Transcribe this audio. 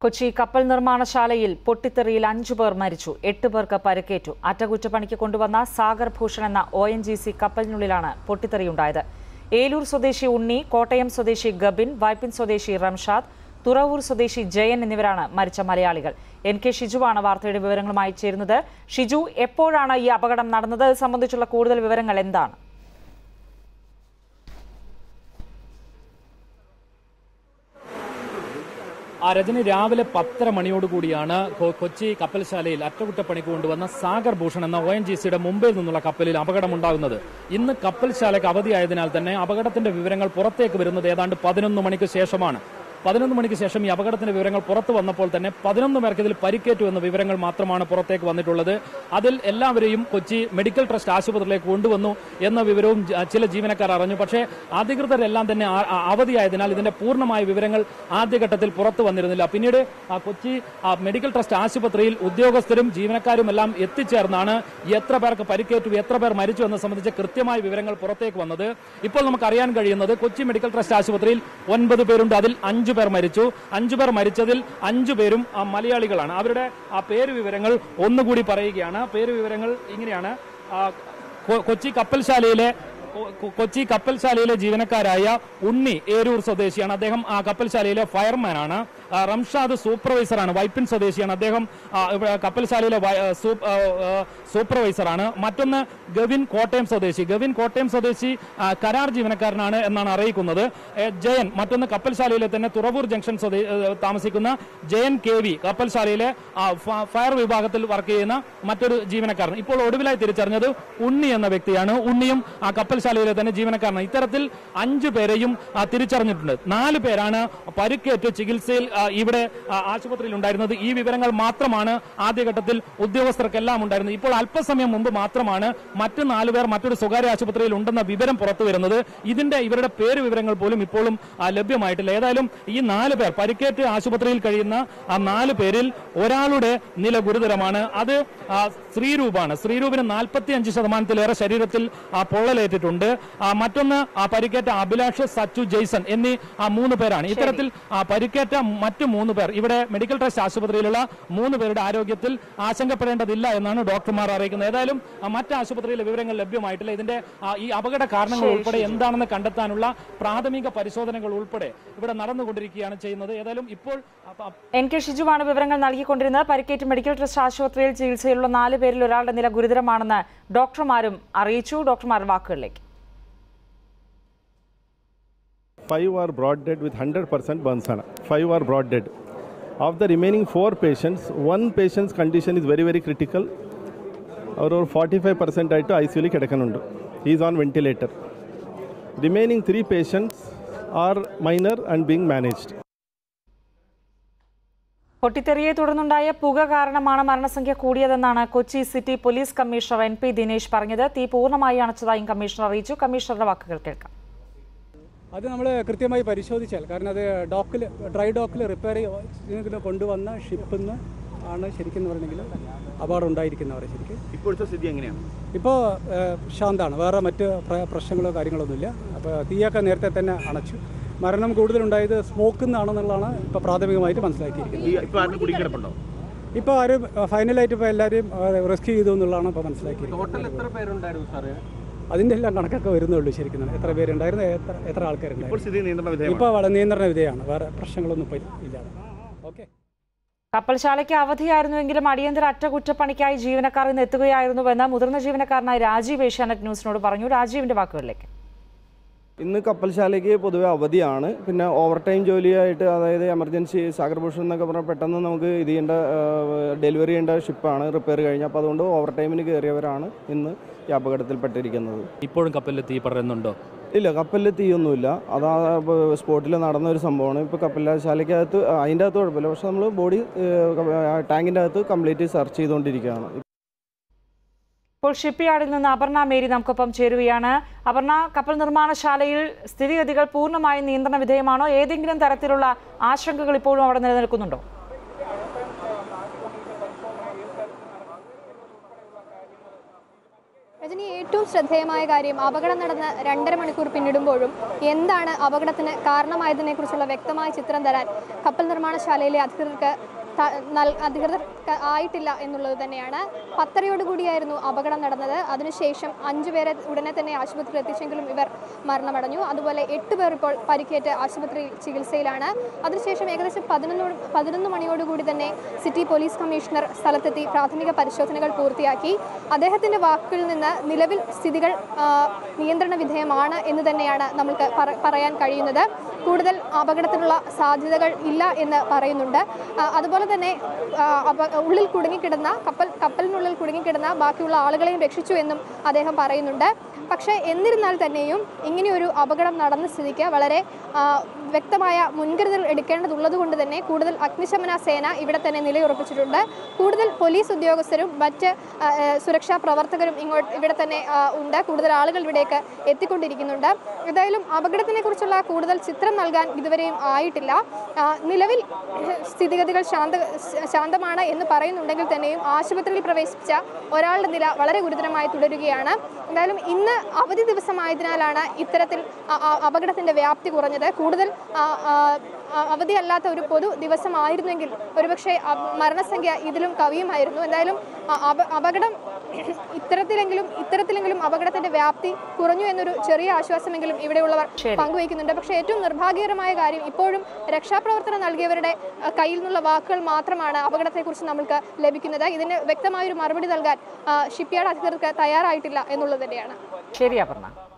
കൊച്ചി കപ്പൽ നിർമ്മാണശാലയിൽ പൊട്ടിത്തെറിയിൽ അഞ്ചു പേർ മരിച്ചു എട്ട് പേർക്ക് പരിക്കേറ്റു അറ്റകുറ്റപ്പണിക്ക് കൊണ്ടുവന്ന സാഗർ ഭൂഷൺ എന്ന ഒ എൻ ജി സി കപ്പലിനുള്ളിലാണ് പൊട്ടിത്തെറിയുണ്ടായത് ഏലൂർ സ്വദേശി ഉണ്ണി കോട്ടയം സ്വദേശി ഗബിൻ വൈപ്പിൻ സ്വദേശി റംഷാദ് തുറവൂർ സ്വദേശി ജയൻ എന്നിവരാണ് മരിച്ച മലയാളികൾ എൻ കെ ഷിജുവാണ് വാർത്തയുടെ വിവരങ്ങളുമായി ചേരുന്നത് ഷിജു എപ്പോഴാണ് ഈ അപകടം നടന്നത് ഇത് സംബന്ധിച്ചുള്ള കൂടുതൽ വിവരങ്ങൾ എന്താണ് ആ രജനി രാവിലെ പത്തര മണിയോടുകൂടിയാണ് കൊ- കൊച്ചി കപ്പൽശാലയിൽ അറ്റകുറ്റപ്പണിക്ക് കൊണ്ടുവന്ന സാഗർ ഭൂഷൺ എന്ന ഒ എൻ ജി സിയുടെ മുംബൈയിൽ നിന്നുള്ള കപ്പലിൽ അപകടമുണ്ടാകുന്നത് ഇന്ന് കപ്പൽശാലയ്ക്ക് അവധിയായതിനാൽ തന്നെ അപകടത്തിന്റെ വിവരങ്ങൾ പുറത്തേക്ക് വരുന്നത് ഏതാണ്ട് പതിനൊന്ന് മണിക്ക് ശേഷമാണ് പതിനൊന്ന് മണിക്ക് ശേഷം ഈ അപകടത്തിന്റെ വിവരങ്ങൾ പുറത്തു വന്നപ്പോൾ തന്നെ പതിനൊന്ന് പേർക്ക് ഇതിൽ പരിക്കേറ്റു എന്ന വിവരങ്ങൾ മാത്രമാണ് പുറത്തേക്ക് വന്നിട്ടുള്ളത് അതിൽ എല്ലാവരെയും കൊച്ചി മെഡിക്കൽ ട്രസ്റ്റ് ആശുപത്രിയിലേക്ക് കൊണ്ടുവന്നു എന്ന വിവരവും ജ- ചില ജീവനക്കാർ അറിഞ്ഞു പക്ഷേ അധികൃതരെല്ലാം തന്നെ ആ- ആ- അവധിയായതിനാൽ ഇതിന്റെ പൂർണ്ണമായ വിവരങ്ങൾ ആദ്യഘട്ടത്തിൽ പുറത്തു വന്നിരുന്നില്ല പിന്നീട് ആ കൊച്ചി ആ മെഡിക്കൽ ട്രസ്റ്റ് ആശുപത്രിയിൽ ഉദ്യോഗസ്ഥരും ജീവനക്കാരും എല്ലാം എത്തിച്ചേർന്നാണ് എത്ര പേർക്ക് പരിക്കേറ്റു എത്ര പേർ മരിച്ചു എന്നത് സംബന്ധിച്ച് കൃത്യമായ വിവരങ്ങൾ പുറത്തേക്ക് വന്നത് ഇപ്പോൾ നമുക്ക് അറിയാൻ കഴിയുന്നത് കൊച്ചി മെഡിക്കൽ ട്രസ്റ്റ് ആശുപത്രിയിൽ ഒൻപത് പേരുണ്ട് അതിൽ അഞ്ചു പേർ മരിച്ചു അഞ്ചു പേർ മരിച്ചതിൽ അഞ്ചു പേരും ആ, മലയാളികളാണ് അവരുടെ ആ പേര് വിവരങ്ങൾ ഒന്നുകൂടി പറയുകയാണ് പേര് വിവരങ്ങൾ ഇങ്ങനെയാണ് ആ, കൊ- കൊച്ചി കപ്പൽശാലയിലെ കൊ- കൊ- കൊച്ചി കപ്പൽശാലയിലെ ജീവനക്കാരായ ഉണ്ണി ഏരൂർ സ്വദേശിയാണ് അദ്ദേഹം ആ കപ്പൽശാലയിലെ ഫയർമാൻ ആണ് ആ, റംഷാദ് സൂപ്പർവൈസറാണ് വൈപ്പിൻ സ്വദേശിയാണ് അദ്ദേഹം ആ, ഇവിടെ കപ്പൽശാലയിലെ വൈ- ആ, സൂ- ആ, ആ, സൂപ്പർവൈസറാണ് മറ്റൊന്ന് ഗവിൻ കോട്ടയം സ്വദേശി ഗവിൻ കോട്ടയം സ്വദേശി ആ, കരാർ ജീവനക്കാരനാണ് എന്നാണ് അറിയിക്കുന്നത് ഏ, ജയൻ മറ്റൊന്ന് കപ്പൽശാലയിലെ തന്നെ തുറവൂർ ജംഗ്ഷൻ സ്വദേ- ഏ, താമസിക്കുന്ന ജയൻ കെ വി കപ്പൽശാലയിലെ ആ, ഫ- ഫയർ വിഭാഗത്തിൽ വർക്ക് ചെയ്യുന്ന മറ്റൊരു ജീവനക്കാരൻ ഇപ്പോൾ ഒടുവിലായി തിരിച്ചറിഞ്ഞത് ഉണ്ണി എന്ന വ്യക്തിയാണ് ഉണ്ണിയും ആ കപ്പൽശാലയിലെ തന്നെ ജീവനക്കാരനാണ് ഇത്തരത്തിൽ അഞ്ചു പേരെയും ആ, തിരിച്ചറിഞ്ഞിട്ടുണ്ട് നാല് പേരാണ് പരിക്കേറ്റ് ചികിത്സയിൽ ആ, ഇവിടെ ആ, ആശുപത്രിയിൽ ഉണ്ടായിരുന്നത് ഈ വിവരങ്ങൾ മാത്രമാണ് ആദ്യഘട്ടത്തിൽ ഉദ്യോഗസ്ഥർക്കെല്ലാം ഉണ്ടായിരുന്നത് ഇപ്പോൾ അല്പസമയം മുമ്പ് മാത്രമാണ് മറ്റ് നാല് പേർ മറ്റൊരു സ്വകാര്യ ആശുപത്രിയിൽ ഉണ്ടെന്ന വിവരം പുറത്തു വരുന്നത് ഇതിന്റെ ഇവരുടെ പേര് വിവരങ്ങൾ പോലും ഇപ്പോഴും ആ, ലഭ്യമായിട്ടില്ല ഏതായാലും ഈ നാല് പേർ പരിക്കേറ്റ് ആശുപത്രിയിൽ കഴിയുന്ന ആ നാല് പേരിൽ ഒരാളുടെ നില ഗുരുതരമാണ് അത് ആ, ശ്രീരൂപാണ് ശ്രീരൂപിന് നാൽപ്പത്തി അഞ്ച് ശതമാനത്തിലേറെ ശരീരത്തിൽ ആ, പൊള്ളലേറ്റിട്ടുണ്ട് ആ, മറ്റൊന്ന് ആ പരിക്കേറ്റ അഭിലാഷ് സച്ചു ജെയ്സൺ എന്നീ ആ മൂന്ന് പേരാണ് ഇത്തരത്തിൽ ആ, പരിക്കേറ്റ മറ്റു മൂന്ന് പേർ ഇവിടെ മെഡിക്കൽ ട്രസ്റ്റ് ആശുപത്രിയിലുള്ള മൂന്ന് പേരുടെ ആരോഗ്യത്തിൽ ആശങ്കപ്പെടേണ്ടതില്ല എന്നാണ് ഡോക്ടർമാർ അറിയിക്കുന്നത് ഏതായാലും ആ, മറ്റ് ആശുപത്രിയിലെ വിവരങ്ങൾ ലഭ്യമായിട്ടില്ല ഇതിന്റെ ആ, ഈ അപകട കാരണങ്ങൾ ഉൾപ്പെടെ എന്താണെന്ന് കണ്ടെത്താനുള്ള പ്രാഥമിക പരിശോധനകൾ ഉൾപ്പെടെ ഇവിടെ നടന്നുകൊണ്ടിരിക്കുകയാണ് ചെയ്യുന്നത് ഏതായാലും ഇപ്പോൾ ആ, ആ, എൻ കെ ഷിജുവാണ് വിവരങ്ങൾ നൽകിക്കൊണ്ടിരുന്നത് പരിക്കേറ്റ് മെഡിക്കൽ ട്രസ്റ്റ് ആശുപത്രിയിൽ ചികിത്സയിലുള്ള നാല് പേരിൽ ഒരാളുടെ നില ഗുരുതരമാണെന്ന് ഡോക്ടർമാരും അറിയിച്ചു ഡോക്ടർമാരുടെ വാക്കുകളിലേക്ക് Five are brought dead with 100% burns. ആണ്. Five are brought dead. Of the remaining four patients, one patient's condition is very very critical. ಅವರು ಫಾರ್ಟಿ ಫೈವ್ ಪರ್ಸೆಂಟ್ ಆಯಿತು ಐ ಸಿ ಯುಲಿ കിടക്കുന്നുണ്ട് is on ventilator remaining three patients are minor and being managed പൊട്ടിത്തെറിയെ തുടർന്നുണ്ടായ പുക കാരണമാണ് മരണസംഖ്യ കൂടിയതെന്നാണ് Kochi city police commissioner N P Dinesh പറഞ്ഞത് തീ പൂർണ്ണമായി അണച്ചതായും കമ്മീഷണർ അറിയിച്ചു കമ്മീഷണറുടെ വാക്കുകൾ കേൾക്കാം അത് നമ്മൾ കൃത്യമായി പരിശോധിച്ചാൽ കാരണം അത് ഡോക്കിൽ ഡ്രൈ ഡോക്കിൽ റിപ്പയർ ചെയ്ത് കൊണ്ടുവന്ന ഷിപ്പിൽ നിന്ന് ആണ് ശരിക്കും എന്ന് പറഞ്ഞെങ്കിൽ അപകടം ഉണ്ടായിരിക്കുന്നവരെ ശരിക്കും ഇപ്പോഴത്തെ സ്ഥിതി എങ്ങനെയാണ് ഇപ്പോൾ ശാന്താണ് വേറെ മറ്റ് പ്ര- പ്രശ്നങ്ങളോ കാര്യങ്ങളൊന്നുമില്ല അപ്പോൾ തീയൊക്കെ നേരത്തെ തന്നെ അണച്ചു മരണം കൂടുതലുണ്ടായത് സ്മോക്കിൽ നിന്നാണെന്നുള്ളതാണ് ഇപ്പോൾ പ്രാഥമികമായിട്ട് മനസ്സിലാക്കിയിരിക്കുന്നത് ഈ ഇപ്പൊ ആരും കുടിക്കിടപ്പുണ്ടോ ഇപ്പോൾ ആരും ഫൈനലായിട്ട് ഇപ്പോൾ എല്ലാവരെയും റെസ്ക്യൂ ചെയ്തു എന്നുള്ളതാണ് ഇപ്പോൾ മനസ്സിലാക്കിയിരിക്കുന്നത് എത്ര പേരുണ്ടായിരുന്നു സാറേ അതിൻ്റെ എല്ലാം കണക്കൊക്കെ വരുന്നുള്ളൂ ശരിക്കും എത്ര പേരുണ്ടായിരുന്നു എത്ര എത്ര ഇപ്പോൾ ആൾക്കാരുണ്ടായിരുന്നു സ്ഥിതി നിയന്ത്രണ വിധേയമാണ് ഇപ്പോൾ വളരെ നിയന്ത്രണ വിധേയമാണ് വേറെ പ്രശ്നങ്ങളൊന്നും ഇപ്പോൾ ഇല്ലാതെ ഓക്കെ കപ്പൽശാലയ്ക്ക് അവധിയായിരുന്നുവെങ്കിലും അടിയന്തര അറ്റകുറ്റപ്പണിക്കായി ജീവനക്കാർ ഇന്ന് എത്തുകയായിരുന്നുവെന്ന് മുതിർന്ന ജീവനക്കാരനായ രാജീവ് ഏഷ്യാനെറ്റ് ന്യൂസിനോട് പറഞ്ഞു രാജീവിന്റെ വാക്കുകളിലേക്ക് ഇന്ന് കപ്പൽശാലയ്ക്ക് പൊതുവെ അവധിയാണ് പിന്നെ ഓവർ ടൈം ജോലിയായിട്ട് അതായത് എമർജൻസി സാഗർഭൂഷൺ എന്നൊക്കെ പറഞ്ഞാൽ പെട്ടെന്ന് നമുക്ക് ഇത് ചെയ്യേണ്ട ഡെലിവറി ചെയ്യേണ്ട ഷിപ്പാണ് റിപ്പയർ കഴിഞ്ഞ് അപ്പോൾ അതുകൊണ്ട് ഓവർ ടൈമിന് കയറിയവരാണ് ഇന്ന് ഈ അപകടത്തിൽപ്പെട്ടിരിക്കുന്നത് ഇപ്പോഴും കപ്പലിൽ തീ പടരുന്നുണ്ടോ ഇല്ല കപ്പലിൽ തീയൊന്നുമില്ല അതാ സ്പോട്ടിൽ നടന്ന ഒരു സംഭവമാണ് ഇപ്പോൾ കപ്പൽശാലയ്ക്കകത്ത് അതിൻ്റെ അകത്ത് കുഴപ്പമില്ല പക്ഷെ നമ്മൾ ബോഡി ടാങ്കിൻ്റെ അകത്ത് കംപ്ലീറ്റ് സെർച്ച് ചെയ്തുകൊണ്ടിരിക്കുകയാണ് ഇപ്പോൾ ഷിപ്പ് യാർഡിൽ നിന്ന് അപർണ മേരി നമുക്കൊപ്പം ചേരുകയാണ് അപർണ കപ്പൽ നിർമ്മാണശാലയിൽ സ്ഥിതിഗതികൾ പൂർണ്ണമായും നിയന്ത്രണ വിധേയമാണോ ഏതെങ്കിലും തരത്തിലുള്ള ആശങ്കകൾ ഇപ്പോഴും അവിടെ നിലനിൽക്കുന്നുണ്ടോ രജനി ഇനി ഏറ്റവും ശ്രദ്ധേയമായ കാര്യം അപകടം നടന്ന് രണ്ടര മണിക്കൂർ പിന്നിടുമ്പോഴും എന്താണ് അപകടത്തിന് കാരണമായതിനെക്കുറിച്ചുള്ള വ്യക്തമായ ചിത്രം തരാൻ കപ്പൽ നിർമ്മാണശാലയിലെ അധികൃതർക്ക് ത- നൽ- അധികൃതർക്ക് ആയിട്ടില്ല എന്നുള്ളത് തന്നെയാണ് പത്തരയോടുകൂടിയായിരുന്നു അപകടം നടന്നത് അതിനുശേഷം അഞ്ചു പേരെ ഉടനെ തന്നെ ആശുപത്രിയിൽ എത്തിച്ചെങ്കിലും ഇവർ മരണമടഞ്ഞു അതുപോലെ എട്ട് പേർ ഇപ്പോൾ പരിക്കേറ്റ് ആശുപത്രിയിൽ ചികിത്സയിലാണ് അതിനുശേഷം ഏകദേശം പതിനൊന്ന് പതിനൊന്ന് മണിയോടുകൂടി തന്നെ സിറ്റി പോലീസ് കമ്മീഷണർ സ്ഥലത്തെത്തി പ്രാഥമിക പരിശോധനകൾ പൂർത്തിയാക്കി അദ്ദേഹത്തിന്റെ വാക്കുകളിൽ നിന്ന് നിലവിൽ സ്ഥിതികൾ ആ, നിയന്ത്രണ വിധേയമാണ് എന്ന് തന്നെയാണ് നമുക്ക് പറ- പറയാൻ കഴിയുന്നത് കൂടുതൽ അപകടത്തിനുള്ള സാധ്യതകൾ ഇല്ല എന്ന് പറയുന്നുണ്ട് ആ, അതുപോലെ തന്നെ ആ, അപ- ഉള്ളിൽ കുടുങ്ങിക്കിടന്ന കപ്പൽ കപ്പലിനുള്ളിൽ കുടുങ്ങിക്കിടന്ന ബാക്കിയുള്ള ആളുകളെയും രക്ഷിച്ചു എന്നും അദ്ദേഹം പറയുന്നുണ്ട് പക്ഷേ എന്നിരുന്നാൽ തന്നെയും ഇങ്ങനെയൊരു അപകടം നടന്ന സ്ഥിതിക്ക് വളരെ ആ, വ്യക്തമായ മുൻകരുതൽ എടുക്കേണ്ടതുള്ളത് കൊണ്ട് തന്നെ കൂടുതൽ അഗ്നിശമന സേന ഇവിടെ തന്നെ നിലയുറപ്പിച്ചിട്ടുണ്ട് കൂടുതൽ പോലീസ് ഉദ്യോഗസ്ഥരും മറ്റ് ആ, ആ, സുരക്ഷാ പ്രവർത്തകരും ഇങ്ങോട്ട് ഇവിടെ തന്നെ ആ, ഉണ്ട് കൂടുതൽ ആളുകൾ ഇവിടേക്ക് എത്തിക്കൊണ്ടിരിക്കുന്നുണ്ട് ഏതായാലും അപകടത്തിനെ കുറിച്ചുള്ള കൂടുതൽ ചിത്രം നൽകാൻ ഇതുവരെയും ആയിട്ടില്ല ആ, നിലവിൽ സ്ഥിതിഗതികൾ ശാന്ത ശാന്തമാണ് എന്ന് പറയുന്നുണ്ടെങ്കിൽ തന്നെയും ആശുപത്രിയിൽ പ്രവേശിപ്പിച്ച ഒരാളുടെ നില വളരെ ഗുരുതരമായി തുടരുകയാണ് എന്തായാലും ഇന്ന് അവധി ദിവസമായതിനാലാണ് ഇത്തരത്തിൽ അ- അ- അപകടത്തിന്റെ വ്യാപ്തി കുറഞ്ഞത് കൂടുതൽ ആ, ആ, ആ, അവധിയല്ലാത്ത ഒരു പൊതു ദിവസമായിരുന്നെങ്കിൽ ഒരുപക്ഷെ അ- മരണസംഖ്യ ഇതിലും കവിയുമായിരുന്നു എന്തായാലും അ- അപ- അപകടം ഇത്തരത്തിലെങ്കിലും ഇത്തരത്തിലെങ്കിലും അപകടത്തിന്റെ വ്യാപ്തി കുറഞ്ഞു എന്നൊരു ചെറിയ ആശ്വാസമെങ്കിലും ഇവിടെയുള്ളവർ ശരി. പങ്കുവയ്ക്കുന്നുണ്ട് പക്ഷേ ഏറ്റവും നിർഭാഗ്യകരമായ കാര്യം ഇപ്പോഴും രക്ഷാപ്രവർത്തനം നൽകിയവരുടെ അഹ്, കയ്യിൽ നിന്നുള്ള വാക്കുകൾ മാത്രമാണ് അപകടത്തെക്കുറിച്ച് നമ്മൾക്ക് ലഭിക്കുന്നത് ഇതിന് വ്യക്തമായൊരു മറുപടി നൽകാൻ ഷിപ്പ്യാർഡ് അധികൃതർക്ക് തയ്യാറായിട്ടില്ല എന്നുള്ളത് തന്നെയാണ് ശരി അപർണ